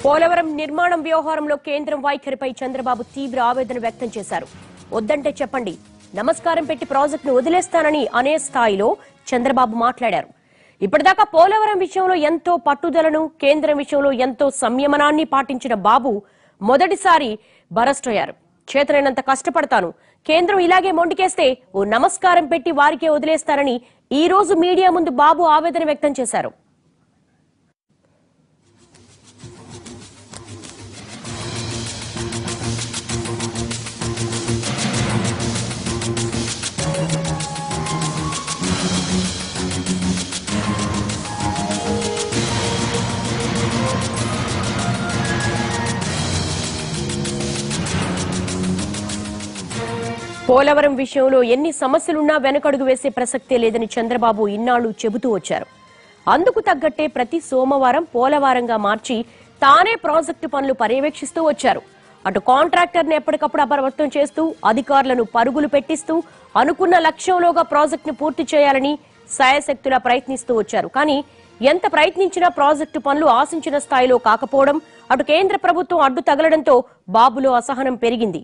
పోలవరం నిర్మాణం వ్యవహారంలో కేంద్రం వైఖరిపై చంద్రబాబు తీవ్ర ఆవేదన వ్యక్తం చేశారు వద్దంటే చెప్పండి నమస్కారం పెట్టి ప్రాజెక్టును వదిలేస్తానని అనే స్థాయిలో చంద్రబాబు మాట్లాడారు ఇప్పటిదాకా పోలవరం విషయంలో ఎంతో పట్టుదలను కేంద్రం విషయంలో ఎంతో సంయమనాన్ని పాటించిన బాబు మొదటిసారి బరస్ట్ అయ్యారు చేతనైనంత కష్టపడతాను కేంద్రం ఇలాగే మొండికేస్తే ఓ నమస్కారం పెట్టి వారికే వదిలేస్తారని ఈ రోజు మీడియా ముందు బాబు ఆవేదన వ్యక్తం చేశారు పోలవరం విషయంలో ఎన్ని సమస్యలున్నా వెనకడుగు వేసే ప్రసక్తే లేదని చంద్రబాబు ఇన్నాళ్లు చెబుతూ వచ్చారు అందుకు తగ్గట్టే ప్రతి సోమవారం పోలవారంగా మార్చి తానే ప్రాజెక్టు పనులు పర్యవేక్షిస్తూ వచ్చారు అటు కాంట్రాక్టర్ని ఎప్పటికప్పుడు అప్రమత్తం చేస్తూ అధికారులను పరుగులు పెట్టిస్తూ అనుకున్న లక్ష్యంలోగా ప్రాజెక్టును పూర్తి చేయాలని సాయశక్తులా ప్రయత్నిస్తూ వచ్చారు కానీ ఎంత ప్రయత్నించినా ప్రాజెక్టు పనులు ఆశించిన స్థాయిలో కాకపోవడం అటు కేంద్ర ప్రభుత్వం అడ్డు తగలడంతో బాబులో అసహనం పెరిగింది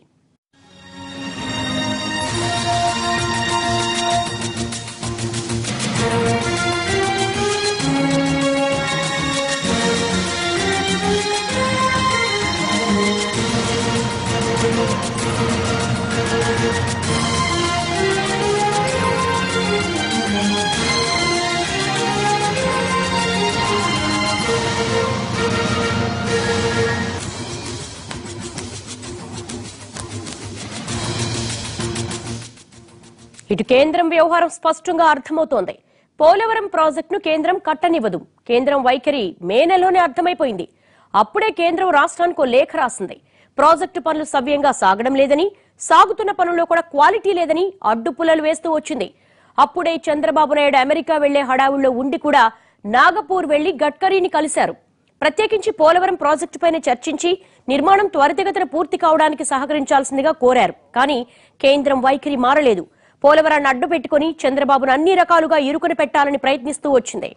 ఇటు కేంద్రం వ్యవహారం స్పష్టంగా అర్థమవుతోంది పోలవరం ప్రాజెక్టును కేంద్రం కట్టనివ్వదు కేంద్రం వైఖరి మే నెలలోనే అర్థమైపోయింది అప్పుడే కేంద్రం రాష్ట్రానికి ఓ లేఖ రాసింది ప్రాజెక్టు పనులు సవ్యంగా సాగడం లేదని సాగుతున్న పనుల్లో కూడా క్వాలిటీ లేదని అడ్డుపుల్లలు వేస్తూ వచ్చింది అప్పుడే చంద్రబాబు నాయుడు అమెరికా వెళ్లే హడావుల్లో ఉండి కూడా నాగపూర్ వెళ్లి గడ్కరీని కలిశారు ప్రత్యేకించి పోలవరం ప్రాజెక్టు పైన చర్చించి నిర్మాణం త్వరితగతిన పూర్తి కావడానికి సహకరించాల్సిందిగా కోరారు కానీ కేంద్రం వైఖరి మారలేదు పోలవరాన్ని అడ్డు పెట్టుకుని చంద్రబాబును అన్ని రకాలుగా ఇరుకుని పెట్టాలని ప్రయత్నిస్తూ వచ్చింది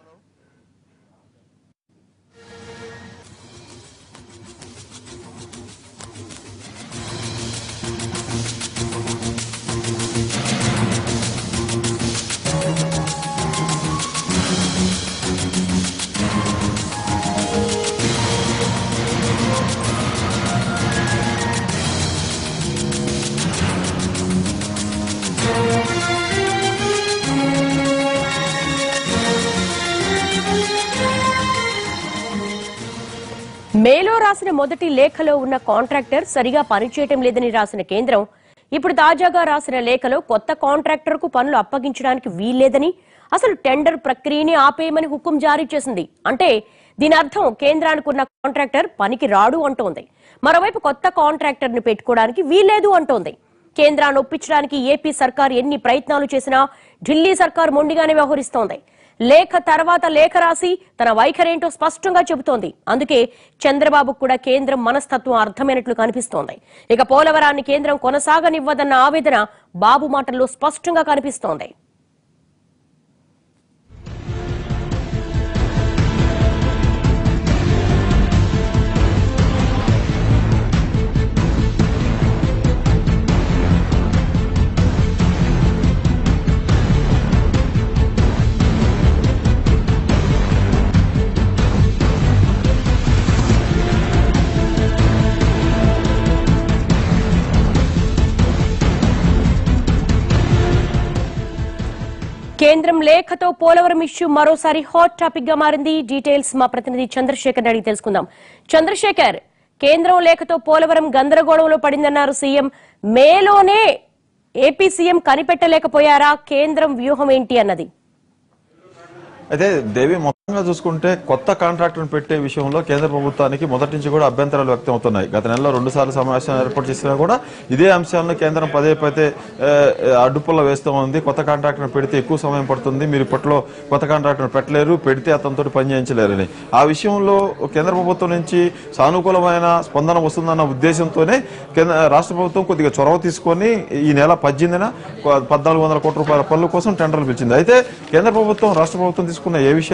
మేలో రాసిన మొదటి లేఖలో ఉన్న కాంట్రాక్టర్ సరిగా పనిచేయటం లేదని రాసిన కేంద్రం ఇప్పుడు తాజాగా రాసిన లేఖలో కొత్త కాంట్రాక్టర్ కు పనులు అప్పగించడానికి వీల్లేదని అసలు టెండర్ ప్రక్రియని ఆపేయమని హుకుం జారీ చేసింది అంటే దీని అర్థం కేంద్రానికి ఉన్న కాంట్రాక్టర్ పనికి రాడు అంటోంది మరోవైపు కొత్త కాంట్రాక్టర్ ని పెట్టుకోవడానికి వీల్లేదు అంటోంది కేంద్రాన్ని ఒప్పించడానికి ఏపీ సర్కార్ ఎన్ని ప్రయత్నాలు చేసినా ఢిల్లీ సర్కార్ మొండిగానే వ్యవహరిస్తోంది లేఖ తర్వాత లేఖ రాసి తన వైఖరేంటో స్పష్టంగా చెబుతోంది అందుకే చంద్రబాబు కూడా కేంద్రం మనస్తత్వం అర్థమైనట్లు కనిపిస్తోంది ఇక పోలవరాన్ని కేంద్రం కొనసాగనివ్వదన్న ఆవేదన బాబు మాటల్లో స్పష్టంగా కనిపిస్తోంది కేంద్రం లేఖతో పోలవరం ఇష్యూ మరోసారి హాట్ టాపిక్ గా మారింది డీటెయిల్స్ మా ప్రతినిధి చంద్రశేఖర్ అడిగి తెలుసుకుందాం చంద్రశేఖర్ కేంద్రం లేఖతో పోలవరం గందరగోళంలో పడిందన్నారు సీఎం మేలోనే ఏపీ సీఎం కనిపెట్టలేకపోయారా కేంద్రం వ్యూహం ఏంటి అన్నది అయితే దేవి మొత్తంగా చూసుకుంటే కొత్త కాంట్రాక్టర్ పెట్టే విషయంలో కేంద్ర ప్రభుత్వానికి మొదటి నుంచి కూడా అభ్యంతరాలు వ్యక్తం అవుతున్నాయి గత నెలలో రెండు సార్లు సమావేశాలు ఏర్పాటు చేసినా కూడా ఇదే అంశాలను కేంద్రం పదే పదే ఆ, అడ్డుపుల్ల వేస్తూ ఉంది కొత్త కాంట్రాక్టర్ పెడితే ఎక్కువ సమయం పడుతుంది మీరు ఇప్పట్లో కొత్త కాంట్రాక్టర్ పెట్టలేరు పెడితే అతనితో పని చేయించలేరని ఆ విషయంలో కేంద్ర ప్రభుత్వం నుంచి సానుకూలమైన స్పందన వస్తుందన్న ఉద్దేశంతోనే కేంద్ర రాష్ట్ర ప్రభుత్వం కొద్దిగా చొరవ తీసుకొని ఈ నెల పద్దెనిమిదిన పద్నాలుగు వందల కోట్ల రూపాయల పనుల కోసం టెండర్లు పిలిచింది అయితే కేంద్ర ప్రభుత్వం రాష్ట్ర ప్రభుత్వం తీసుకున్న ఏ విషయాల్లో కూడా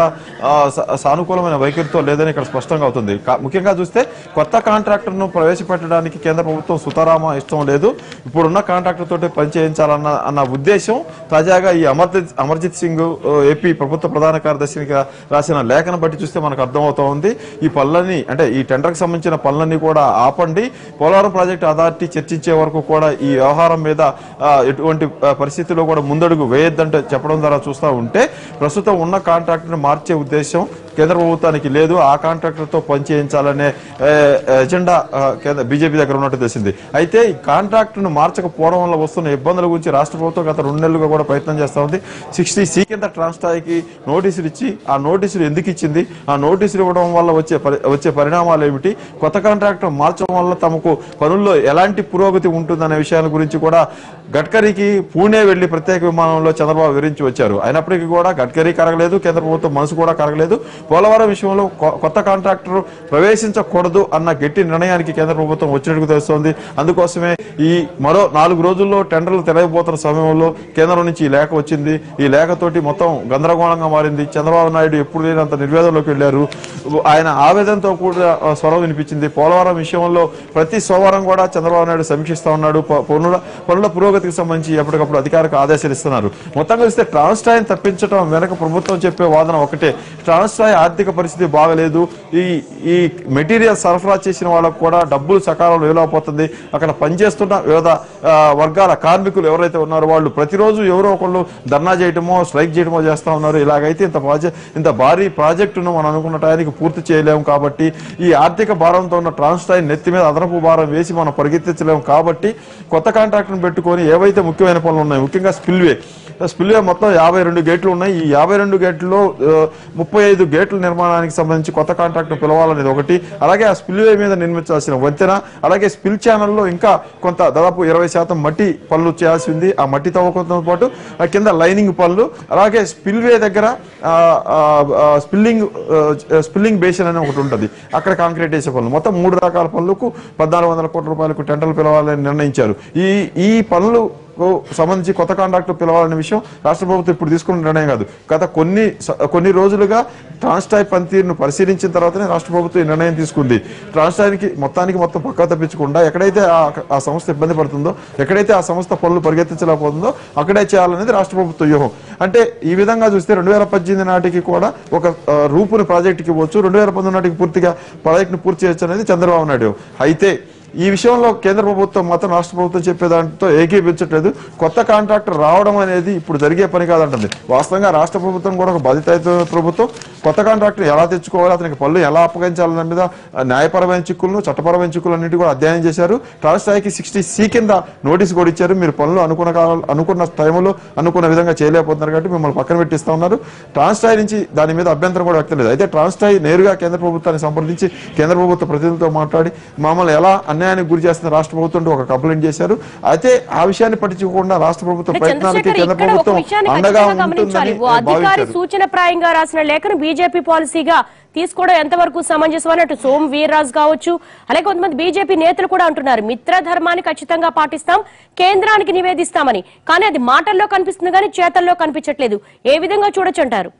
కూడా ఆ, స- సానుకూలమైన వైఖరితో లేదని ఇక్కడ స్పష్టంగా అవుతుంది కా- ముఖ్యంగా చూస్తే కొత్త కాంట్రాక్టర్ను ప్రవేశపెట్టడానికి కేంద్ర ప్రభుత్వం సుతారామ ఇష్టం లేదు ఇప్పుడున్న కాంట్రాక్టర్ తోటి పనిచేయించాలన్న అన్న ఉద్దేశం తాజాగా ఈ అమర్జిత్ అమర్జిత్ సింగ్ ఆ, ఏపీ ప్రభుత్వ ప్రధాన కార్యదర్శిగా రాసిన లేఖను బట్టి చూస్తే మనకు అర్థమవుతా ఉంది ఈ పనులని అంటే ఈ టెండర్కి సంబంధించిన పనులన్నీ కూడా ఆపండి పోలవరం ప్రాజెక్టు అథారిటీ చర్చించే వరకు కూడా ఈ వ్యవహారం మీద ఆ, ఎటువంటి ఆ, పరిస్థితుల్లో కూడా ముందడుగు వేయొద్దంటే చెప్పడం ద్వారా చూస్తూ ఉంటే ప్రస్తుతం ఉన్న కాంట్రాక్టర్ని మార్చే ఉద్దేశం కేంద్ర ప్రభుత్వానికి లేదు ఆ కాంట్రాక్టర్తో పనిచేయించాలనే ఏ, ఎజెండా ఆ, కేంద్ర బీజేపీ దగ్గర ఉన్నట్టు తెలిసింది అయితే ఈ కాంట్రాక్టును మార్చకపోవడం వల్ల వస్తున్న ఇబ్బందుల గురించి రాష్ట్ర ప్రభుత్వం గత రెండు నెలలుగా కూడా ప్రయత్నం చేస్తా ఉంది సిక్స్టీ సి కింద ట్రాన్స్టాయ్కి నోటీసులు ఇచ్చి ఆ నోటీసులు ఎందుకు ఇచ్చింది ఆ నోటీసులు ఇవ్వడం వల్ల వచ్చే పరి- వచ్చే పరిణామాలు ఏమిటి కొత్త కాంట్రాక్టర్ మార్చడం వల్ల తమకు పనుల్లో ఎలాంటి పురోగతి ఉంటుందనే విషయాల గురించి కూడా గడ్కరీకి పూణే వెళ్లి ప్రత్యేక విమానంలో చంద్రబాబు వివరించి వచ్చారు అయినప్పటికీ కూడా గడ్కరీ కరగలేదు కేంద్ర ప్రభుత్వం మనసు కూడా కరగలేదు పోలవరం విషయంలో కొ- కొత్త కాంట్రాక్టర్ ప్రవేశించకూడదు అన్న గట్టి నిర్ణయానికి కేంద్ర ప్రభుత్వం వచ్చినట్టు తెలుస్తోంది అందుకోసమే ఈ మరో నాలుగు రోజుల్లో టెండర్లు తెలవబోతున్న సమయంలో కేంద్రం నుంచి ఈ లేఖ వచ్చింది ఈ లేఖతోటి మొత్తం గందరగోళంగా మారింది చంద్రబాబు నాయుడు ఎప్పుడు లేనంత నిర్వేదంలోకి వెళ్లారు ఆయన ఆవేదనతో కూడా ఆ, స్వరం వినిపించింది పోలవరం విషయంలో ప్రతి సోమవారం కూడా చంద్రబాబు నాయుడు సమీక్షిస్తా ఉన్నాడు ప- పనుల పనుల పురోగతికి సంబంధించి ఎప్పటికప్పుడు అధికారిక ఆదేశాలు ఇస్తున్నారు మొత్తంగా చూస్తే ట్రాన్స్టాయిన్ తప్పించడం వెనక ప్రభుత్వం చెప్పే వాదన ఒకటే ట్రాన్స్టాయ్ ఆర్థిక పరిస్థితి బాగలేదు ఈ ఈ మెటీరియల్ సరఫరా చేసిన వాళ్ళకు కూడా డబ్బులు సకాలంలో ఇవ్వలేకపోతుంది అక్కడ పనిచేస్తున్న వివిధ ఆ, వర్గాల కార్మికులు ఎవరైతే ఉన్నారో వాళ్ళు ప్రతిరోజు ఎవరో ఒకళ్ళు ధర్నా చేయటమో స్ట్రైక్ చేయటమో చేస్తా ఉన్నారు ఇలాగైతే ఇంత ప్రాజెక్ట్ ఇంత భారీ ప్రాజెక్టును మనం అనుకున్న టయానికి పూర్తి చేయలేము కాబట్టి ఈ ఆర్థిక భారంతో ఉన్న ట్రాన్స్టాయిన్ నెత్తి మీద అదనపు భారం వేసి మనం పరిగెత్తించలేము కాబట్టి కొత్త కాంట్రాక్ట్ను పెట్టుకొని ఏవైతే ముఖ్యమైన పనులు ఉన్నాయి ముఖ్యంగా స్పిల్వే స్పిల్వే మొత్తం యాభై రెండు గేట్లు ఉన్నాయి ఈ యాభై రెండు గేట్లలో ముప్పై ఐదు గేట్ల నిర్మాణానికి సంబంధించి కొత్త కాంట్రాక్ట్ పిలవాలనేది ఒకటి అలాగే ఆ స్పిల్వే మీద నిర్మించాల్సిన వంతెన అలాగే స్పిల్ ఛానల్లో ఇంకా కొంత దాదాపు ఇరవై శాతం మట్టి పనులు చేయాల్సి ఉంది ఆ మట్టి తవ్వకంతో పాటు ఆ కింద లైనింగ్ పనులు అలాగే స్పిల్వే దగ్గర ఆ, ఆ, ఆ, స్పిల్లింగ్ ఆ, స్పిల్లింగ్ బేసిన్ అని ఒకటి ఉంటుంది అక్కడ కాంక్రీట్ వేసే పనులు మొత్తం మూడు రకాల పనులకు పద్నాలుగు వందల కోట్ల రూపాయలకు టెండర్లు పిలవాలని నిర్ణయించారు ఈ ఈ పనులు కు సంబంధించి కొత్త కాంట్రాక్టు పిలవాలనే విషయం రాష్ట్ర ప్రభుత్వం ఇప్పుడు తీసుకున్న నిర్ణయం కాదు గత కొన్ని స- కొన్ని రోజులుగా ట్రాన్స్టాయ్ పనితీరును పరిశీలించిన తర్వాతనే రాష్ట్ర ప్రభుత్వం ఈ నిర్ణయం తీసుకుంది ట్రాన్స్టాయ్కి మొత్తానికి మొత్తం పక్కా తప్పించకుండా ఎక్కడైతే ఆ ఆ సంస్థ ఇబ్బంది పడుతుందో ఎక్కడైతే ఆ సంస్థ పనులు పరిగెత్తించలేకపోతుందో అక్కడే చేయాలనేది రాష్ట్ర ప్రభుత్వ వ్యూహం అంటే ఈ విధంగా చూస్తే రెండు వేల పద్దెనిమిది నాటికి కూడా ఒక ఆ, రూపుని ప్రాజెక్టుకి ఇవ్వచ్చు రెండు వేల పంతొమ్మిది నాటికి పూర్తిగా ప్రాజెక్టును పూర్తి చేయొచ్చు అనేది చంద్రబాబు నాయుడు అయితే ఈ విషయంలో కేంద్ర ప్రభుత్వం మాత్రం రాష్ట్ర ప్రభుత్వం చెప్పే దాంతో ఏకీపించట్లేదు కొత్త కాంట్రాక్టర్ రావడం అనేది ఇప్పుడు జరిగే పని కాదంటుంది వాస్తవంగా రాష్ట్ర ప్రభుత్వం కూడా ఒక బాధ్యత ప్రభుత్వం కొత్త కాంట్రాక్టర్ ఎలా తెచ్చుకోవాలి అతనికి పనులు ఎలా అప్పగించాలన్న మీద ఆ, న్యాయపరమైన చిక్కులను చట్టపరమైన చిక్కులు అన్నిటి కూడా అధ్యయనం చేశారు ట్రాన్స్టాయ్కి సిక్స్టీ సి కింద నోటీస్ కూడా ఇచ్చారు మీరు పనులు అనుకున్న కాల- అనుకున్న టైంలో అనుకున్న విధంగా చేయలేకపోతున్నారు కాబట్టి మిమ్మల్ని పక్కన పెట్టిస్తా ఉన్నారు ట్రాన్స్టాయ్ నుంచి దాని మీద అభ్యంతరం కూడా వ్యక్తం లేదు అయితే ట్రాన్స్టాయ్ నేరుగా కేంద్ర ప్రభుత్వాన్ని సంప్రదించి కేంద్ర ప్రభుత్వ ప్రతినిధులతో మాట్లాడి మమ్మల్ని ఎలా అన్యాయానికి గురి చేస్తున్న రాష్ట్ర ప్రభుత్వం అంటూ ఒక కంప్లైంట్ చేశారు అయితే ఆ విషయాన్ని పట్టించుకోకుండా రాష్ట్ర ప్రభుత్వ అంటే ప్రయత్నాలకి చంద్రశేఖర్ కేంద్ర ఇక్కడ ఒక ప్రభుత్వం విషయాన్ని అండగా ఖచ్చితంగా గమనించాలి ఉంటుందని ఓ అధికారి భావించారు సూచన ప్రాయంగా రాసిన లేఖను బీజేపీ పాలసీగా తీసుకోవడం ఎంతవరకు సమంజసం అన్నట్టు సోమ్ వీర్రాజు కావచ్చు అలాగే కొంతమంది బీజేపీ నేతలు కూడా అంటున్నారు మిత్రధర్మాన్ని ఖచ్చితంగా పాటిస్తాం కేంద్రానికి నివేదిస్తామని కానీ అది మాటల్లో కనిపిస్తుంది కానీ చేతల్లో కనిపించట్లేదు ఏ విధంగా చూడొచ్చు అంటారు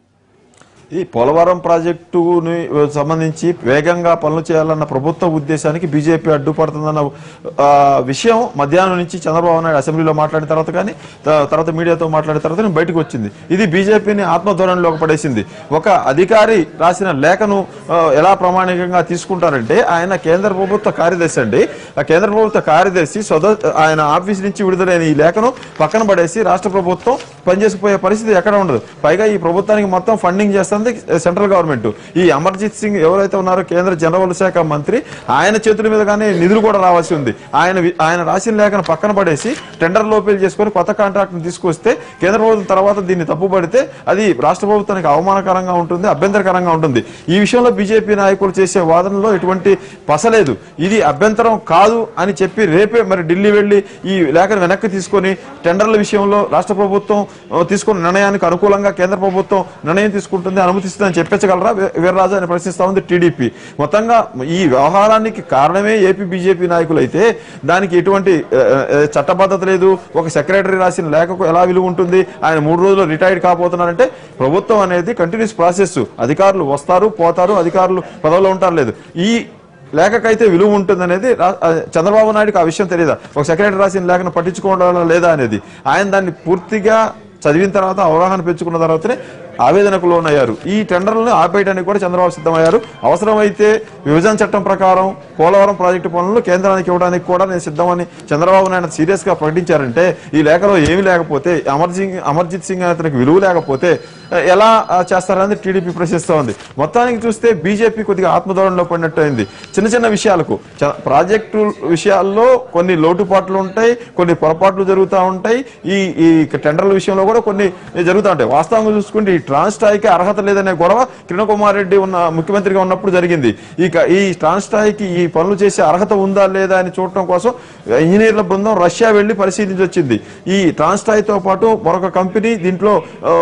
ఈ పోలవరం ప్రాజెక్టుని సంబంధించి వేగంగా పనులు చేయాలన్న ప్రభుత్వ ఉద్దేశానికి బీజేపీ అడ్డుపడుతుందన్న ఆ, విషయం మధ్యాహ్నం నుంచి చంద్రబాబు నాయుడు అసెంబ్లీలో మాట్లాడిన తర్వాత కానీ త- తర్వాత మీడియాతో మాట్లాడిన తర్వాత బయటకు వచ్చింది ఇది బీజేపీని ఆత్మధోరణిలోకి పడేసింది ఒక అధికారి రాసిన లేఖను ఆ, ఎలా ప్రామాణికంగా తీసుకుంటారంటే ఆయన కేంద్ర ప్రభుత్వ కార్యదర్శి అండి ఆ కేంద్ర ప్రభుత్వ కార్యదర్శి సొద ఆయన ఆఫీస్ నుంచి విడుదలైన ఈ లేఖను పక్కన పడేసి రాష్ట్ర ప్రభుత్వం పనిచేసిపోయే పరిస్థితి ఎక్కడ ఉండదు పైగా ఈ ప్రభుత్వానికి మొత్తం ఫండింగ్ చేస్తుంది సెంట్రల్ గవర్నమెంట్ ఈ అమర్జిత్ సింగ్ ఎవరైతే ఉన్నారో కేంద్ర జనవల శాఖ మంత్రి ఆయన చేతుల మీద కానీ నిధులు కూడా రావాల్సి ఉంది ఆయన వి- ఆయన రాసిన లేఖను పక్కన పడేసి టెండర్ లోపేలు చేసుకొని కొత్త కాంట్రాక్ట్ తీసుకొస్తే కేంద్ర ప్రభుత్వం తర్వాత దీన్ని తప్పుపడితే అది రాష్ట్ర ప్రభుత్వానికి అవమానకరంగా ఉంటుంది అభ్యంతరకరంగా ఉంటుంది ఈ విషయంలో బీజేపీ నాయకులు చేసే వాదనలో ఎటువంటి పసలేదు ఇది అభ్యంతరం కాదు అని చెప్పి రేపే మరి ఢిల్లీ వెళ్లి ఈ లేఖను వెనక్కి తీసుకొని టెండర్ల విషయంలో రాష్ట్ర ప్రభుత్వం ఆ, తీసుకున్న నిర్ణయానికి అనుకూలంగా కేంద్ర ప్రభుత్వం నిర్ణయం తీసుకుంటుంది అను అనుమతిస్తుందని చెప్పించగలరా వీ- వీర్రాజు అని ప్రశ్నిస్తా ఉంది టీడీపీ మొత్తంగా ఈ వ్యవహారానికి కారణమే ఏపీ బీజేపీ నాయకులు అయితే దానికి ఎటువంటి ఆ, ఆ, చట్టబద్ధత లేదు ఒక సెక్రటరీ రాసిన లేఖకు ఎలా విలువ ఉంటుంది ఆయన మూడు రోజులు రిటైర్డ్ కాబోతున్నారంటే ప్రభుత్వం అనేది కంటిన్యూస్ ప్రాసెస్ అధికారులు వస్తారు పోతారు అధికారులు పదవిలో ఉంటారు లేదు ఈ లేఖకైతే విలువ ఉంటుంది అనేది చంద్రబాబు నాయుడుకి ఆ విషయం తెలియదా ఒక సెక్రటరీ రాసిన లేఖను పట్టించుకోవడం లేదా అనేది ఆయన దాన్ని పూర్తిగా చదివిన తర్వాత అవగాహన పెంచుకున్న తర్వాతనే ఆవేదనకు లోనయ్యారు ఈ టెండర్లను ఆపేయడానికి కూడా చంద్రబాబు సిద్ధమయ్యారు అవసరమైతే విభజన చట్టం ప్రకారం పోలవరం ప్రాజెక్టు పనులు కేంద్రానికి ఇవ్వడానికి కూడా నేను సిద్ధమని చంద్రబాబు నాయుడు సీరియస్ గా ప్రకటించారంటే ఈ లేఖలో ఏమీ లేకపోతే అమర్ సింగ్ అమర్జిత్ సింగ్ అతనికి విలువ లేకపోతే ఆ, ఎలా ఆ, చేస్తారని టీడీపీ ప్రశ్నిస్తూ ఉంది మొత్తానికి చూస్తే బీజేపీ కొద్దిగా ఆత్మధోరణిలో పడినట్టు అయింది చిన్న చిన్న విషయాలకు చ- ప్రాజెక్టు విషయాల్లో కొన్ని లోటుపాట్లు ఉంటాయి కొన్ని పొరపాట్లు జరుగుతూ ఉంటాయి ఈ ఈ టెండర్ల విషయంలో కూడా కొన్ని జరుగుతూ ఉంటాయి వాస్తవంగా చూసుకుంటే ఈ ట్రాన్స్టాయ్కి అర్హత లేదనే గొడవ కిరణ్ కుమార్ రెడ్డి ఉన్న ముఖ్యమంత్రిగా ఉన్నప్పుడు జరిగింది ఇక ఈ ట్రాన్స్టాయ్కి ఈ పనులు చేసే అర్హత ఉందా లేదా అని చూడటం కోసం ఇంజనీర్ల బృందం రష్యా వెళ్లి పరిశీలించి వచ్చింది ఈ ట్రాన్స్టాయ్తో పాటు మరొక కంపెనీ దీంట్లో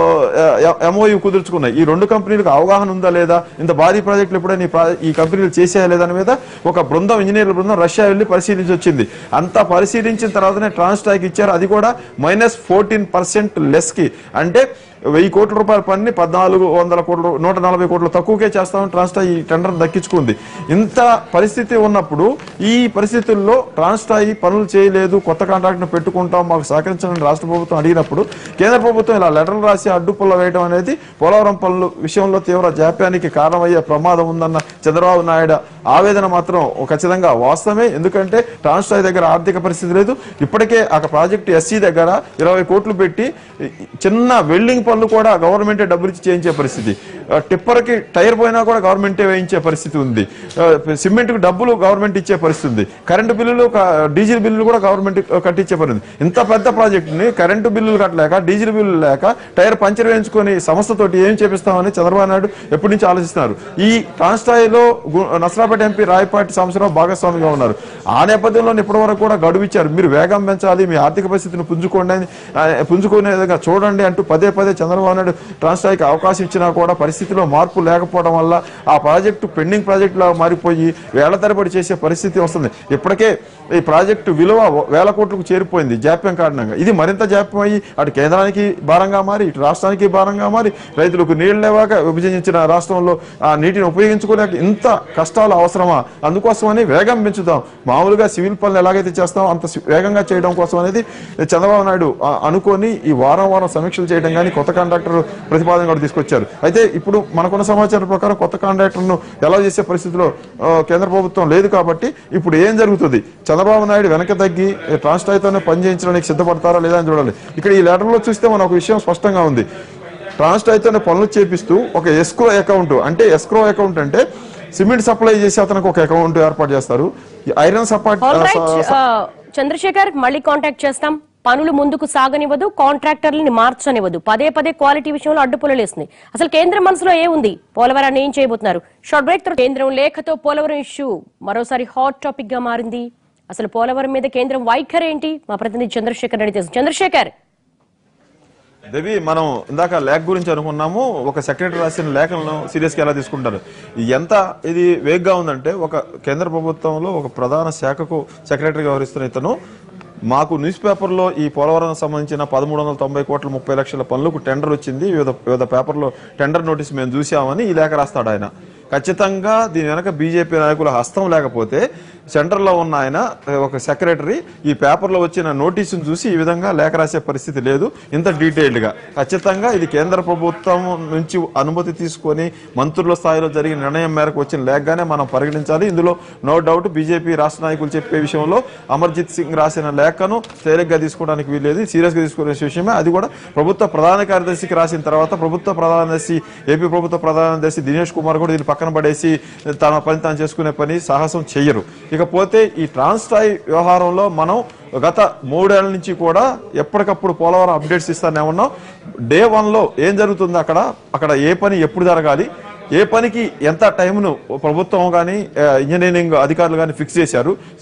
ఎంఓయు కుదుర్చుకున్నాయి ఈ రెండు కంపెనీలకు అవగాహన ఉందా లేదా ఇంత భారీ ప్రాజెక్టులు ఎప్పుడైనా ఈ ప్రా- ఈ కంపెనీలు చేసేయా లేదా అని మీద ఒక బృందం ఇంజనీర్ల బృందం రష్యా వెళ్లి పరిశీలించి వచ్చింది అంతా పరిశీలించిన తర్వాతనే ట్రాన్స్టాయ్కి ఇచ్చారు అది కూడా మైనస్ ఫోర్టీన్ పర్సెంట్ లెస్ కి అంటే వెయ్యి కోట్ల రూపాయల పని పద్నాలుగు వందల కోట్ల నూట నలభై కోట్లు తక్కువకే చేస్తామని ట్రాన్స్టా ఈ టెండర్ దక్కించుకుంది ఇంత పరిస్థితి ఉన్నప్పుడు ఈ పరిస్థితుల్లో ట్రాన్స్టా ఈ పనులు చేయలేదు కొత్త కాంట్రాక్ట్ పెట్టుకుంటాం మాకు సహకరించాలని రాష్ట్ర ప్రభుత్వం అడిగినప్పుడు కేంద్ర ప్రభుత్వం ఇలా లెటర్లు రాసి అడ్డుపుల్ల వేయడం అనేది పోలవరం పనులు విషయంలో తీవ్ర జాప్యానికి కారణమయ్యే ప్రమాదం ఉందన్న చంద్రబాబు నాయుడు ఆవేదన మాత్రం ఖచ్చితంగా వాస్తవమే ఎందుకంటే ట్రాన్స్టాయ్ దగ్గర ఆర్థిక పరిస్థితి లేదు ఇప్పటికే ఆ ప్రాజెక్టు ఎస్సీ దగ్గర ఇరవై కోట్లు పెట్టి చిన్న వెల్డింగ్ పనులు కూడా గవర్నమెంటే డబ్బులు ఇచ్చి చేయించే పరిస్థితి ఆ, టిప్పర్కి టైర్ పోయినా కూడా గవర్నమెంటే వేయించే పరిస్థితి ఉంది ఆ, సిమెంట్కి డబ్బులు గవర్నమెంట్ ఇచ్చే పరిస్థితి ఉంది కరెంటు బిల్లులు క- డీజిల్ బిల్లులు కూడా గవర్నమెంట్ కట్టించే పరిస్థితి ఇంత పెద్ద ప్రాజెక్టుని కరెంటు బిల్లులు కట్టలేక డీజిల్ బిల్లులు లేక టైర్ పంచర్ వేయించుకొని సంస్థతోటి ఏం చేపిస్తామని చంద్రబాబు నాయుడు ఎప్పటి నుంచి ఆలోచిస్తున్నారు ఈ ట్రాన్స్టాయిలో గు- నసరాపేట ఎంపీ రాయపాటి సంవత్సరం భాగస్వామిగా ఉన్నారు ఆ నేపథ్యంలో ఇప్పటి వరకు కూడా గడువు ఇచ్చారు మీరు వేగం పెంచాలి మీ ఆర్థిక పరిస్థితిని పుంజుకోండి అని ఆ, పుంజుకునే విధంగా చూడండి అంటూ పదే పదే చంద్రబాబు నాయుడు ట్రాన్స్టాయికి అవకాశం ఇచ్చినా కూడా పరిస్థితిలో మార్పు లేకపోవడం వల్ల ఆ ప్రాజెక్టు పెండింగ్ ప్రాజెక్టులా మారిపోయి వేల తరబడి చేసే పరిస్థితి వస్తుంది ఇప్పటికే ఈ ప్రాజెక్టు విలువ వేల కోట్లకు చేరిపోయింది జాప్యం కారణంగా ఇది మరింత జాప్యం అయ్యి అటు కేంద్రానికి భారంగా మారి ఇటు రాష్ట్రానికి భారంగా మారి రైతులకు నీళ్లు లేవాక విభజించిన రాష్ట్రంలో ఆ నీటిని ఉపయోగించుకోలేక ఇంత కష్టాలు అవసరమా అందుకోసమని వేగం పెంచుదాం మామూలుగా సివిల్ పనులు ఎలాగైతే చేస్తామో అంత సి- వేగంగా చేయడం కోసం అనేది చంద్రబాబు నాయుడు ఆ, అనుకొని ఈ వారం వారం సమీక్షలు చేయడం కానీ కొత్త కాంట్రాక్టర్ ప్రతిపాదన కూడా తీసుకొచ్చారు అయితే ఇప్పుడు మనకున్న సమాచారం ప్రకారం కొత్త కాంట్రాక్టర్ను ఎలా చేసే పరిస్థితిలో ఆ, కేంద్ర ప్రభుత్వం లేదు కాబట్టి ఇప్పుడు ఏం జరుగుతుంది చంద్రబాబు నాయుడు వెనక తగ్గి ట్రాన్స్టాయ్తోనే పని చేయించడానికి సిద్ధపడతారా లేదా అని చూడాలి ఇక్కడ ఈ లెటర్లో చూస్తే మన ఒక విషయం స్పష్టంగా ఉంది ట్రాన్స్టాయ్తోనే పనులు చేపిస్తూ ఒక ఎస్క్రో అకౌంట్ అంటే ఎస్క్రో అకౌంట్ అంటే సిమెంట్ సప్లై చేసి అతనికి ఒక అకౌంట్ ఏర్పాటు చేస్తారు ఈ ఐరన్ సపాట్ ఆల్ రైట్ చంద్రశేఖర్ మళ్ళీ కాంటాక్ట్ చేస్తాం పనులు ముందుకు సాగనివ్వదు కాంట్రాక్టర్లని మార్చనివ్వదు పదే పదే క్వాలిటీ విషయంలో అడ్డుపులలేస్తుంది అసలు కేంద్రం మనసులో ఏముంది పోలవరాన్ని ఏం చేయబోతున్నారు షార్ట్ బ్రేక్ తర్వాత కేంద్రం లేఖతో పోలవరం ఇష్యూ మరోసారి హాట్ టాపిక్ గా మారింది అసలు పోలవరం మీద కేంద్రం వైఖరి ఏంటి మా ప్రతినిధి చంద్రశేఖర్ రెడ్డి తెలుసు చంద్రశేఖర్ దేవి మనం ఇందాక లేఖ గురించి అనుకున్నాము ఒక సెక్రటరీ రాసిన లేఖలను సీరియస్ గా ఎలా తీసుకుంటారు ఎంత ఇది వేగ్గా ఉందంటే ఒక కేంద్ర ప్రభుత్వంలో ఒక ప్రధాన శాఖకు సెక్రటరీగా వ్యవహరిస్తున్న ఇతను మాకు న్యూస్ పేపర్లో ఈ పోలవరం సంబంధించిన పదమూడు వందల తొంభై కోట్ల ముప్పై లక్షల పనులకు టెండర్ వచ్చింది వివిధ వివిధ పేపర్లో టెండర్ నోటీస్ మేము చూసామని ఈ లేఖ రాస్తాడు ఆయన ఖచ్చితంగా దీని వెనక బీజేపీ నాయకుల హస్తం లేకపోతే సెంటర్లో ఉన్న ఆయన ఒక సెక్రటరీ ఈ పేపర్లో వచ్చిన నోటీసును చూసి ఈ విధంగా లేఖ రాసే పరిస్థితి లేదు ఇంత డీటెయిల్డ్గా ఖచ్చితంగా ఇది కేంద్ర ప్రభుత్వం నుంచి అనుమతి తీసుకొని మంత్రుల స్థాయిలో జరిగిన నిర్ణయం మేరకు వచ్చిన లేఖగానే మనం పరిగణించాలి ఇందులో నో డౌట్ బీజేపీ రాష్ట్ర నాయకులు చెప్పే విషయంలో అమర్జిత్ సింగ్ రాసిన లేఖను తేలిగ్గా తీసుకోవడానికి వీల్లేదు సీరియస్గా తీసుకునే విషయమే అది కూడా ప్రభుత్వ ప్రధాన కార్యదర్శికి రాసిన తర్వాత ప్రభుత్వ ప్రధానదర్శి ఏపీ ప్రభుత్వ ప్రధానదర్శి దినేష్ కుమార్ కూడా దీన్ని పక్కన పడేసి తన పని తాను చేసుకునే పని సాహసం చెయ్యరు ఇకపోతే ఈ ట్రాన్స్టాయ్ వ్యవహారంలో మనం గత మూడేళ్ల నుంచి కూడా ఎప్పటికప్పుడు పోలవరం అప్డేట్స్ ఇస్తానే ఉన్నాం డే వన్లో ఏం జరుగుతుంది అక్కడ అక్కడ ఏ పని ఎప్పుడు జరగాలి ఏ పనికి ఎంత టైంను ప్రభుత్వం కానీ ఇంజనీరింగ్ అధికారులు కానీ ఫిక్స్ చేశారు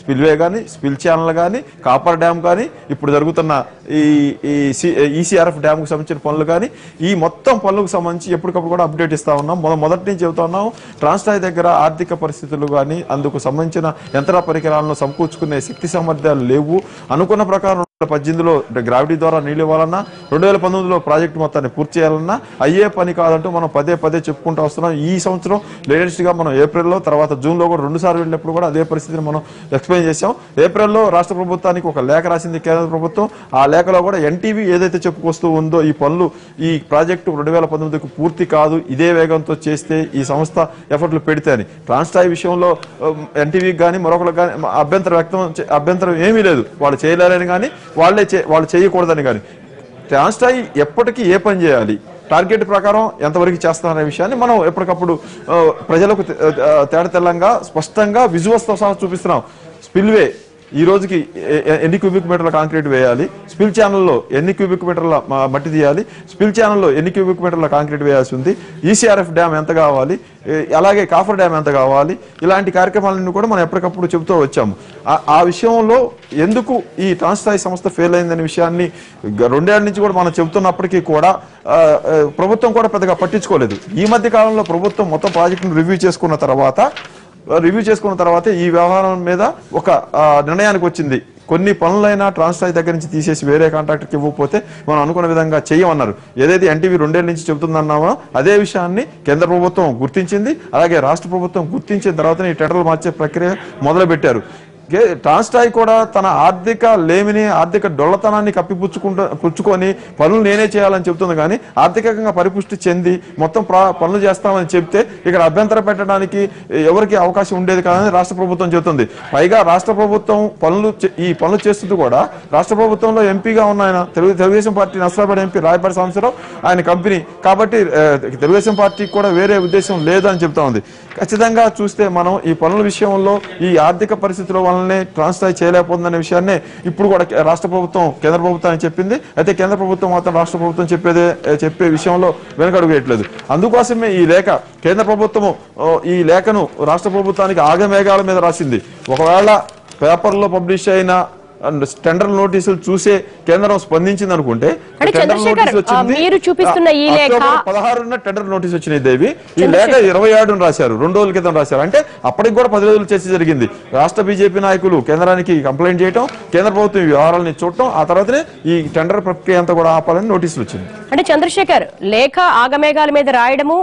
స్పిల్వే కానీ స్పిల్ ఛానల్ కానీ కాపర్ డ్యామ్ కానీ ఇప్పుడు జరుగుతున్న ఈ ఈ ఈసీఆర్ఎఫ్ డ్యామ్ కు సంబంధించిన పనులు కానీ ఈ మొత్తం పనులకు సంబంధించి ఎప్పటికప్పుడు కూడా అప్డేట్ ఇస్తా ఉన్నాం మొద- మొదటి నుంచి చెబుతా ఉన్నాం ట్రాన్స్టాయ్ దగ్గర ఆర్థిక పరిస్థితులు కానీ అందుకు సంబంధించిన యంత్ర పరికరాలను సమకూర్చుకునే శక్తి సామర్థ్యాలు లేవు అనుకున్న ప్రకారం రెండు వేల పద్దెనిమిదిలో గ్రావిటీ ద్వారా నీళ్ళు ఇవ్వాలన్నా రెండు వేల పంతొమ్మిదిలో ప్రాజెక్టు మొత్తాన్ని పూర్తి చేయాలన్నా అయ్యే పని కాదంటూ మనం పదే పదే చెప్పుకుంటూ వస్తున్నాం ఈ సంవత్సరం లేటెస్ట్ గా మనం ఏప్రిల్లో తర్వాత జూన్ లో కూడా రెండు సార్లు వెళ్ళినప్పుడు కూడా అదే పరిస్థితిని మనం ఎక్స్ప్లెయిన్ చేశాం ఏప్రిల్లో రాష్ట్ర ప్రభుత్వానికి ఒక లేఖ రాసింది కేంద్ర ప్రభుత్వం ఆ లేఖలో కూడా ఎన్టీవీ ఏదైతే చెప్పుకొస్తూ ఉందో ఈ పనులు ఈ ప్రాజెక్టు రెండు వేల పంతొమ్మిదికి పూర్తి కాదు ఇదే వేగంతో చేస్తే ఈ సంస్థ ఎఫర్ట్లు పెడితే అని ట్రాన్స్టాయ్ విషయంలో ఎన్టీవీకి కానీ మరొకరికి కానీ అభ్యంతరం వ్యక్తం చే- అభ్యంతరం ఏమీ లేదు వాళ్ళు చేయలేరని కానీ వాళ్ళే చే- వాళ్ళు చేయకూడదని కానీ ట్రాన్స్టాయ్ ఎప్పటికీ ఏ పని చేయాలి టార్గెట్ ప్రకారం ఎంతవరకు చేస్తారనే విషయాన్ని మనం ఎప్పటికప్పుడు ఆ, ప్రజలకు తె- ఆ, తేడా తెల్లంగా స్పష్టంగా విజువల్స్తో సహా చూపిస్తున్నాం స్పిల్వే ఈ రోజుకి ఎ- ఎ- ఎన్ని క్యూబిక్ మీటర్ల కాంక్రీట్ వేయాలి స్పిల్ ఛానల్లో ఎన్ని క్యూబిక్ మీటర్ల మ- మట్టి తీయాలి స్పిల్ ఛానల్లో ఎన్ని క్యూబిక్ మీటర్ల కాంక్రీట్ వేయాల్సి ఉంది ఈసీఆర్ఎఫ్ డ్యామ్ ఎంత కావాలి ఏ- అలాగే కాఫర్ డ్యామ్ ఎంత కావాలి ఇలాంటి కార్యక్రమాలన్నీ కూడా మనం ఎప్పటికప్పుడు చెబుతూ వచ్చాము ఆ- ఆ విషయంలో ఎందుకు ఈ ట్రాన్స్టాయ్ సంస్థ ఫెయిల్ అయిందనే విషయాన్ని గ- రెండేళ్ల నుంచి కూడా మనం చెబుతున్నప్పటికీ కూడా ఆ, ఆ, ప్రభుత్వం కూడా పెద్దగా పట్టించుకోలేదు ఈ మధ్య కాలంలో ప్రభుత్వం మొత్తం ప్రాజెక్టును రివ్యూ చేసుకున్న తర్వాత రివ్యూ చేసుకున్న తర్వాత ఈ వ్యవహారం మీద ఒక ఆ, నిర్ణయానికి వచ్చింది కొన్ని పనులైనా ట్రాన్స్టాయ్ దగ్గర నుంచి తీసేసి వేరే కాంట్రాక్టర్కి ఇవ్వకపోతే మనం అనుకున్న విధంగా చేయమన్నారు ఏదైతే ఎన్టీవీ రెండేళ్ల నుంచి చెబుతుందన్నామో అదే విషయాన్ని కేంద్ర ప్రభుత్వం గుర్తించింది అలాగే రాష్ట్ర ప్రభుత్వం గుర్తించిన తర్వాతనే ఈ టెండర్లు మార్చే ప్రక్రియ మొదలు పెట్టారు గే- ట్రాన్స్టాయ్ కూడా తన ఆర్థిక లేమిని ఆర్థిక డొల్లతనాన్ని కప్పిపుచ్చుకుంటూ పుచ్చుకొని పనులు నేనే చేయాలని చెబుతుంది కానీ ఆర్థికంగా పరిపుష్టి చెంది మొత్తం ప్రా- పనులు చేస్తామని చెప్తే ఇక్కడ అభ్యంతరం పెట్టడానికి ఎవరికి అవకాశం ఉండేది కాదని రాష్ట్ర ప్రభుత్వం చెబుతుంది పైగా రాష్ట్ర ప్రభుత్వం పనులు చే- ఈ పనులు చేస్తుంది కూడా రాష్ట్ర ప్రభుత్వంలో ఎంపీగా ఉన్న ఆయన తెలుగు తెలుగుదేశం పార్టీ నష్టపడి ఎంపీ రాయపాటి సాంబశివరావు ఆయన కంపెనీ కాబట్టి ఆ, తెలుగుదేశం పార్టీకి కూడా వేరే ఉద్దేశం లేదని చెప్తా ఉంది ఖచ్చితంగా చూస్తే మనం ఈ పనుల విషయంలో ఈ ఆర్థిక పరిస్థితుల వల్లనే ట్రాన్స్ఫర్ చేయలేకపోతుందనే విషయాన్ని ఇప్పుడు కూడా కే- రాష్ట్ర ప్రభుత్వం కేంద్ర ప్రభుత్వానికి చెప్పింది అయితే కేంద్ర ప్రభుత్వం మాత్రం రాష్ట్ర ప్రభుత్వం చెప్పేదే ఏ, చెప్పే విషయంలో వెనకడుగు వేయట్లేదు అందుకోసమే ఈ లేఖ కేంద్ర ప్రభుత్వము ఓ, ఈ లేఖను రాష్ట్ర ప్రభుత్వానికి ఆగమేఘాల మీద రాసింది ఒకవేళ పేపర్లో పబ్లిష్ అయిన టెండర్ నోటీసులు చూసే కేంద్రం స్పందించింది అనుకుంటే అంటే టెండర్ చంద్రశేఖర్, నోటీస్ వచ్చింది ఆ, మీరు చూపిస్తున్న ఈ లేఖ- అక్టోబర్ పదహారున టెండర్ నోటీస్ వచ్చినాయి దేవి ఈ లేఖ ఇరవై ఏడున రాశారు రెండు రోజుల క్రితం రాశారు అంటే అప్పటికి కూడా పది రోజులు చర్చ జరిగింది రాష్ట్ర బీజేపీ నాయకులు కేంద్రానికి కంప్లైంట్ చేయటం కేంద్ర ప్రభుత్వం ఈ వ్యవహారాలని చూడటం ఆ తర్వాతనే ఈ టెండర్ ప్రక్రియ అంతా కూడా ఆపాలని నోటీసులు వచ్చింది అంటే చంద్రశేఖర్ లేఖ ఆగమేఘాల మీద రాయడము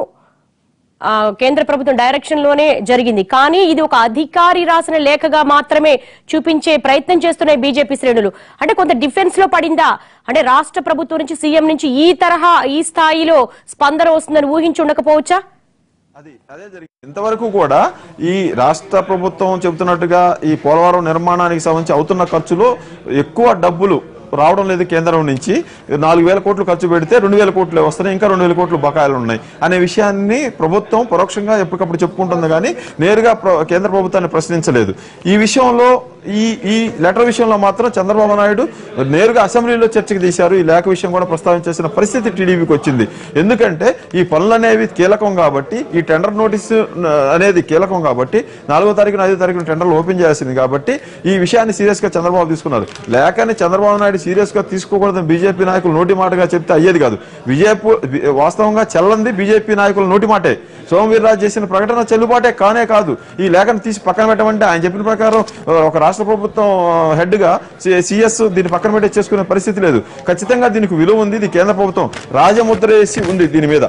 ఆ, కేంద్ర ప్రభుత్వం డైరెక్షన్ లోనే జరిగింది కానీ ఇది ఒక అధికారి రాసిన లేఖగా మాత్రమే చూపించే ప్రయత్నం చేస్తున్నాయి బీజేపీ శ్రేణులు అంటే కొంత డిఫెన్స్ లో పడిందా అంటే రాష్ట్ర ప్రభుత్వం నుంచి సీఎం నుంచి ఈ తరహా ఈ స్థాయిలో స్పందన వస్తుందని ఊహించి ఉండకపోవచ్చా అది అదే జరిగింది ఇంతవరకు కూడా ఈ రాష్ట్ర ప్రభుత్వం చెబుతున్నట్టుగా ఈ పోలవరం నిర్మాణానికి సంబంధించి అవుతున్న ఖర్చులో ఎక్కువ డబ్బులు రావడం లేదు కేంద్రం నుంచి నాలుగు వేల కోట్లు ఖర్చు పెడితే రెండు వేల కోట్లు వస్తున్నాయి ఇంకా రెండు వేల కోట్లు బకాయిలు ఉన్నాయి అనే విషయాన్ని ప్రభుత్వం పరోక్షంగా ఎప్పటికప్పుడు చెప్పుకుంటుంది కానీ నేరుగా ప్ర- కేంద్ర ప్రభుత్వాన్ని ప్రశ్నించలేదు ఈ విషయంలో ఈ ఈ లెటర్ విషయంలో మాత్రం చంద్రబాబు నాయుడు నేరుగా అసెంబ్లీలో చర్చకు తీశారు ఈ లేఖ విషయం కూడా ప్రస్తావించాల్సిన పరిస్థితి టీడీపీకి వచ్చింది ఎందుకంటే ఈ పనులు అనేవి కీలకం కాబట్టి ఈ టెండర్ నోటీసు న- అనేది కీలకం కాబట్టి నాలుగో తారీఖున ఐదో తారీఖున టెండర్లు ఓపెన్ చేయాల్సింది కాబట్టి ఈ విషయాన్ని సీరియస్ గా చంద్రబాబు తీసుకున్నారు లేఖని చంద్రబాబు నాయుడు సీరియస్ గా తీసుకోకూడదని బీజేపీ నాయకులు నోటి మాటగా చెప్తే అయ్యేది కాదు బీజేపీ వాస్తవంగా చెల్లంది బీజేపీ నాయకుల నోటి మాటే సోమవీర్రాజు చేసిన ప్రకటన చెల్లుబాటే కానే కాదు ఈ లేఖను తీసి పక్కన పెట్టమంటే ఆయన చెప్పిన ప్రకారం ఆ, ఒక రాష్ట్ర ప్రభుత్వం హెడ్ గా సిఎస్ దీన్ని పక్కన పెట్టే చేసుకునే పరిస్థితి లేదు ఖచ్చితంగా దీనికి విలువ ఉంది ఇది కేంద్ర ప్రభుత్వం రాజముద్ర వేసి ఉంది దీని మీద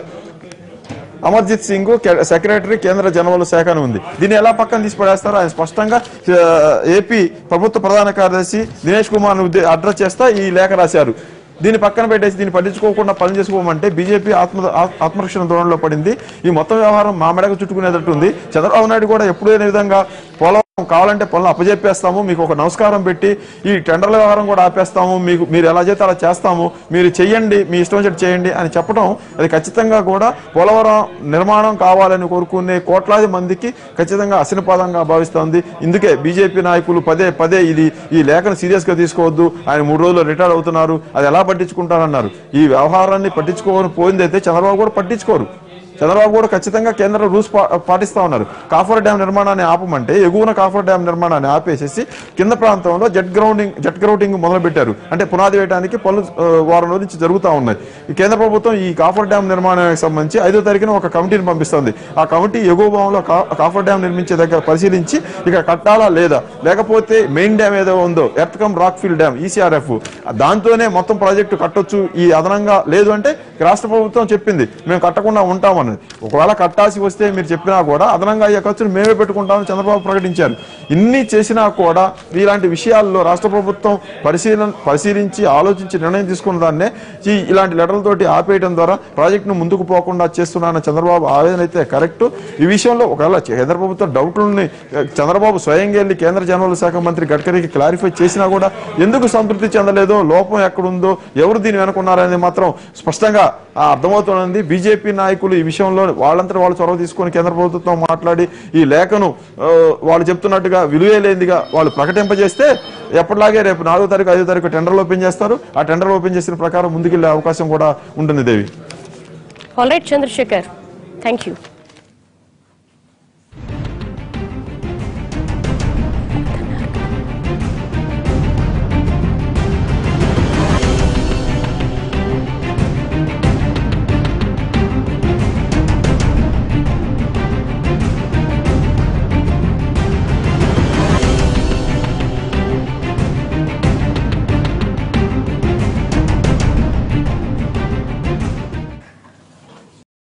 అమర్జిత్ సింగ్ కె- సెక్రటరీ కేంద్ర జనవల శాఖ అని ఉంది దీన్ని ఎలా పక్కన తీసి పడేస్తారో ఆయన స్పష్టంగా ఆ, ఏపీ ప్రభుత్వ ప్రధాన కార్యదర్శి దినేష్ కుమార్ అడ్రస్ చేస్తా ఈ లేఖ రాశారు దీన్ని పక్కన పెట్టేసి దీన్ని పట్టించుకోకుండా పని చేసుకోమంటే బీజేపీ ఆత్మ ఆత్- ఆత్మరక్షణ ధోరణిలో పడింది ఈ మొత్తం వ్యవహారం మా మెడకు చుట్టుకునేటట్టు ఉంది చంద్రబాబు నాయుడు కూడా ఎప్పుడు లేని విధంగా పోలవరం కావాలంటే పనులు అప్పజెప్పేస్తాము మీకు ఒక నమస్కారం పెట్టి ఈ టెండర్ల వ్యవహారం కూడా ఆపేస్తాము మీకు మీరు ఎలా చేస్తే అలా చేస్తాము మీరు చెయ్యండి మీ ఇష్టం వచ్చి చేయండి అని చెప్పడం అది ఖచ్చితంగా కూడా పోలవరం నిర్మాణం కావాలని కోరుకునే కోట్లాది మందికి ఖచ్చితంగా అసినపాదంగా భావిస్తోంది ఇందుకే బీజేపీ నాయకులు పదే పదే ఇది ఈ లేఖను సీరియస్ గా తీసుకోవద్దు ఆయన మూడు రోజులు రిటైర్ అవుతున్నారు అది ఎలా పట్టించుకుంటారన్నారు ఈ వ్యవహారాన్ని పట్టించుకోని పోయిందైతే చంద్రబాబు కూడా పట్టించుకోరు చంద్రబాబు కూడా ఖచ్చితంగా కేంద్ర రూల్స్ పా- పాటిస్తా ఉన్నారు కాఫర్ డ్యామ్ నిర్మాణాన్ని ఆపమంటే ఎగువన కాఫర్ డ్యామ్ నిర్మాణాన్ని ఆపేసేసి కింద ప్రాంతంలో జెట్ గ్రౌండింగ్ జెట్ గ్రౌండింగ్ మొదలు పెట్టారు అంటే పునాది వేయడానికి పనులు ఆ, వారం రోజుల నుంచి జరుగుతూ ఉన్నాయి ఈ కేంద్ర ప్రభుత్వం ఈ కాఫర్ డ్యామ్ నిర్మాణానికి సంబంధించి ఐదో తారీఖున ఒక కమిటీని పంపిస్తుంది ఆ కమిటీ ఎగువ భాగంలో కా- కాఫర్ డ్యామ్ నిర్మించే దగ్గర పరిశీలించి ఇక కట్టాలా లేదా లేకపోతే మెయిన్ డ్యామ్ ఏదో ఉందో earth cum rock fill dam ECRF దాంతోనే మొత్తం ప్రాజెక్టు కట్టొచ్చు ఈ అదనంగా లేదు అంటే రాష్ట్ర ప్రభుత్వం చెప్పింది మేము కట్టకుండా ఉంటామన్నది ఒకవేళ కట్టాల్సి వస్తే మీరు చెప్పినా కూడా అదనంగా అయ్యే ఖర్చులు మేమే పెట్టుకుంటామని చంద్రబాబు ప్రకటించారు ఇన్ని చేసినా కూడా ఇలాంటి విషయాల్లో రాష్ట్ర ప్రభుత్వం పరిశీలన పరిశీలించి ఆలోచించి నిర్ణయం తీసుకున్న దాన్నే ఈ ఇలాంటి లెటర్లతోటి ఆపేయడం ద్వారా ప్రాజెక్టును ముందుకు పోకుండా చేస్తున్నాన చంద్రబాబు ఆవేదన అయితే కరెక్ట్ ఈ విషయంలో ఒకవేళ కేంద్ర ప్రభుత్వం డౌట్లని చంద్రబాబు స్వయంగా వెళ్ళి కేంద్ర జనరల్ శాఖ మంత్రి గడ్కరీకి క్లారిఫై చేసినా కూడా ఎందుకు సంతృప్తి చెందలేదో లోపం ఎక్కడుందో ఎవరు దీని వెనుకున్నారనేది మాత్రం స్పష్టంగా ఆ, అర్థమవుతోంది బీజేపీ నాయకులు ఈ విషయంలో వాళ్ళంతా వాళ్ళు చొరవ తీసుకొని కేంద్ర ప్రభుత్వం మాట్లాడి ఈ లేఖను ఆ, వాళ్ళు చెప్తున్నట్టుగా విలువే లేనిదిగా వాళ్ళు ప్రకటింపజేస్తే ఎప్పటిలాగే రేపు నాలుగో తారీఖు ఐదో తారీఖు టెండర్లు ఓపెన్ చేస్తారు ఆ టెండర్ ఓపెన్ చేసిన ప్రకారం ముందుకెళ్లే అవకాశం కూడా ఉంటుంది Devi all right Chandrasekhar thank you